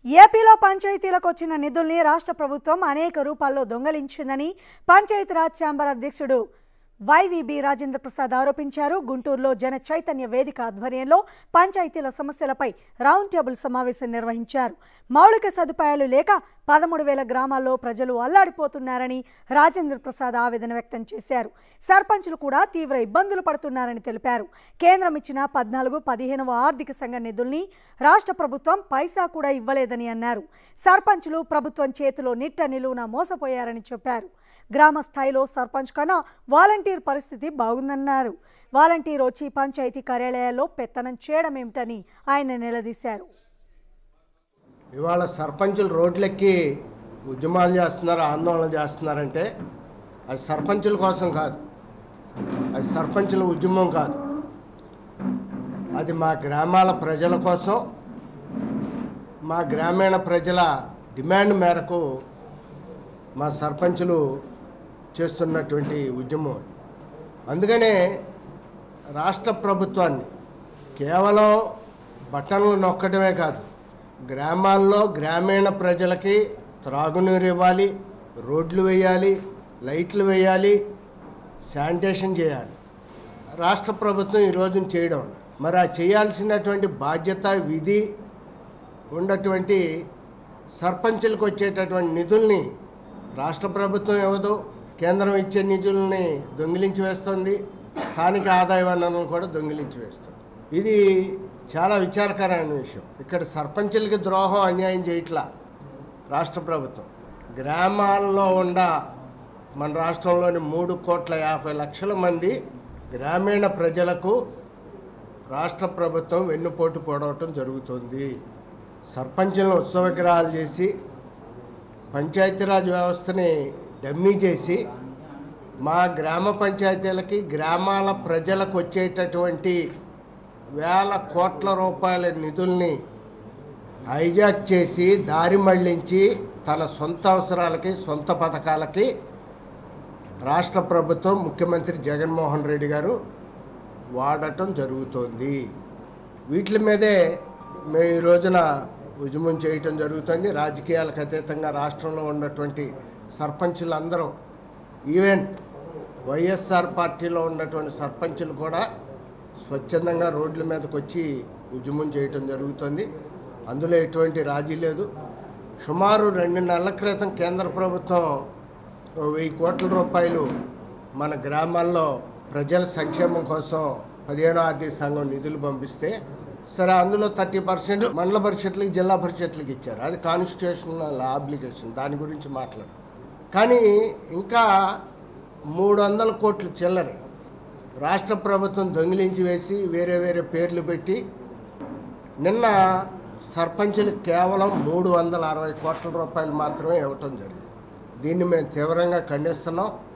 ఏపీలో పంచాయతీలకు వచ్చిన నిధుల్ని రాష్ట్ర ప్రభుత్వం అనేక రూపాల్లో దొంగలించిందని పంచాయతీరాజ్ ఛాంబర్ అధ్యక్షుడు వైవీబీ రాజేంద్ర ప్రసాద్ ఆరోపించారు గుంటూరులో జన చైతన్య వేదిక ఆధ్వర్యంలో పంచాయతీల సమస్యలపై రౌండ్ టేబుల్ సమావేశం నిర్వహించారు మౌలిక సదుపాయాలు లేక పదమూడు వేల గ్రామాల్లో ప్రజలు అల్లాడిపోతున్నారని రాజేంద్ర ప్రసాద్ ఆవేదన వ్యక్తం చేశారు సర్పంచులు కూడా తీవ్ర ఇబ్బందులు పడుతున్నారని తెలిపారు కేంద్రం ఇచ్చిన పద్నాలుగు పదిహేనవ ఆర్థిక సంఘ నిధుల్ని రాష్ట్ర ప్రభుత్వం పైసా కూడా ఇవ్వలేదని అన్నారు సర్పంచులు ప్రభుత్వం చేతిలో నిట్ట నిలువున మోసపోయారని చెప్పారు గ్రామ స్థాయిలో సర్పంచ్ కన్నా వాలంటీర్ పరిస్థితి బాగుందన్నారు వాలంటీర్ వచ్చి పంచాయతీ కార్యాలయాల్లో పెత్తనం చేయడం ఏమిటని ఆయన నిలదీశారు ఇవాళ సర్పంచులు రోడ్లెక్కి ఉద్యమాలు చేస్తున్నారు ఆందోళన చేస్తున్నారంటే అది సర్పంచుల కోసం కాదు అది సర్పంచుల ఉద్యమం కాదు అది మా గ్రామాల ప్రజల కోసం మా గ్రామీణ ప్రజల డిమాండ్ మేరకు మా సర్పంచులు చేస్తున్నటువంటి ఉద్యమం అది అందుకనే రాష్ట్ర ప్రభుత్వాన్ని కేవలం బట్టన్లు నొక్కడమే కాదు గ్రామాల్లో గ్రామీణ ప్రజలకి త్రాగునీరు ఇవ్వాలి రోడ్లు వేయాలి లైట్లు వేయాలి శానిటేషన్ చేయాలి రాష్ట్ర ప్రభుత్వం ఈ రోజున చేయడం లేదు. మరి ఆ చేయాల్సినటువంటి బాధ్యత విధి ఉన్నటువంటి సర్పంచులకు వచ్చేటటువంటి నిధుల్ని రాష్ట్ర ప్రభుత్వం ఇవ్వదు కేంద్రం ఇచ్చే నిధుల్ని దొంగిలించి వేస్తుంది స్థానిక ఆదాయ వనరులను కూడా దొంగిలించి వేస్తుంది ఇది చాలా విచారకరమైన విషయం ఇక్కడ సర్పంచులకి ద్రోహం అన్యాయం చేయట్లా రాష్ట్ర ప్రభుత్వం గ్రామాల్లో ఉన్న మన రాష్ట్రంలోని మూడు కోట్ల యాభై లక్షల మంది గ్రామీణ ప్రజలకు రాష్ట్ర ప్రభుత్వం వెన్నుపోటు పొడవటం జరుగుతుంది సర్పంచులను ఉత్సవ విగ్రహాలు చేసి పంచాయతీరాజ్ వ్యవస్థని డమ్మీ చేసి మా గ్రామ పంచాయతీలకి గ్రామాల ప్రజలకు వచ్చేటటువంటి వేల కోట్ల రూపాయల నిధుల్ని హైజాక్ చేసి దారి మళ్లించి తన సొంత అవసరాలకి సొంత పథకాలకి రాష్ట్ర ప్రభుత్వం ముఖ్యమంత్రి జగన్మోహన్ రెడ్డి గారు వాడటం జరుగుతోంది వీటి మీదే మేము ఈ రోజున ఉద్యమం చేయటం జరుగుతుంది రాజకీయాలకు అతీతంగా రాష్ట్రంలో ఉన్నటువంటి సర్పంచులందరూ ఈవెన్ వైఎస్ఆర్ పార్టీలో ఉన్నటువంటి సర్పంచులు కూడా స్వచ్ఛందంగా రోడ్ల మీదకి వచ్చి ఉద్యమం చేయటం జరుగుతుంది అందులో ఎటువంటి రాజీ లేదు సుమారు రెండు నెలల క్రితం కేంద్ర ప్రభుత్వం ఓ వెయ్యి కోట్ల రూపాయలు మన గ్రామాల్లో ప్రజల సంక్షేమం కోసం పదిహేనో ఆర్థిక సంఘం నిధులు పంపిస్తే సరే అందులో థర్టీ పర్సెంట్ మండల పరిషత్లకి జిల్లా పరిషత్లకి ఇచ్చారు అది కాన్స్టిట్యూషనల్ అప్లికేషన్ దాని గురించి మాట్లాడు కానీ ఇంకా మూడు వందల కోట్లు చిల్లర రాష్ట్ర ప్రభుత్వం దొంగిలించి వేసి వేరే వేరే పేర్లు పెట్టి నిన్న సర్పంచులకు కేవలం మూడు వందల అరవై కోట్ల రూపాయలు మాత్రమే ఇవ్వటం జరిగింది దీన్ని మేము తీవ్రంగా ఖండిస్తున్నాం